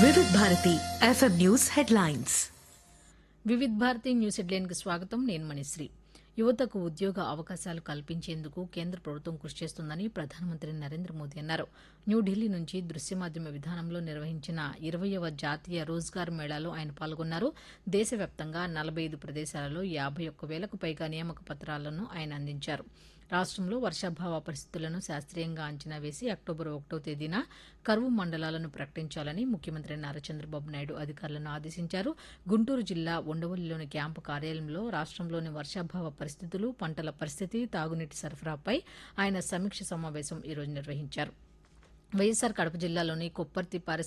వివిధ Bharati FM news headlines Vividh Bharati news హెడ్లైన్కి స్వాగతం నేను మణిశ్రీ యువతకు ఉద్యోగ అవకాశాలు కల్పించేందుకు కేంద్ర ప్రభుత్వం కృషి చేస్తుందని ప్రధానమంత్రి నరేంద్ర మోదీ అన్నారు న్యూఢిల్లీ నుంచి దృశ్య మాధ్యమ విధానంలో నిర్వహించిన ఇరవయవ జాతీయ రోజ్గార్ మేళాలో ఆయన పాల్గొన్నారు దేశవ్యాప్తంగా నలభై ఐదు ప్రదేశాలలో యాభై ఒక్క వేలకు పైగా నియామక పత్రాలను ఆయన అందించారు రాష్ట్రంలో వర్షాభావ పరిస్థితులను శాస్త్రీయంగా అంచనా వేసి అక్టోబర్ ఒకటో తేదీన కరువు మండలాలను ప్రకటించాలని ముఖ్యమంత్రి నారా చంద్రబాబు నాయుడు అధికారులను ఆదేశించారు గుంటూరు జిల్లా ఉండవల్లిలోని క్యాంపు కార్యాలయంలో రాష్ట్రంలోని వర్షాభావ పరిస్థితులు పంటల పరిస్థితి తాగునీటి సరఫరాపై ఆయన సమీక్ష సమావేశం ఈరోజు నిర్వహించారు వైఎస్సార్ కడప జిల్లాలోని కొప్పర్తి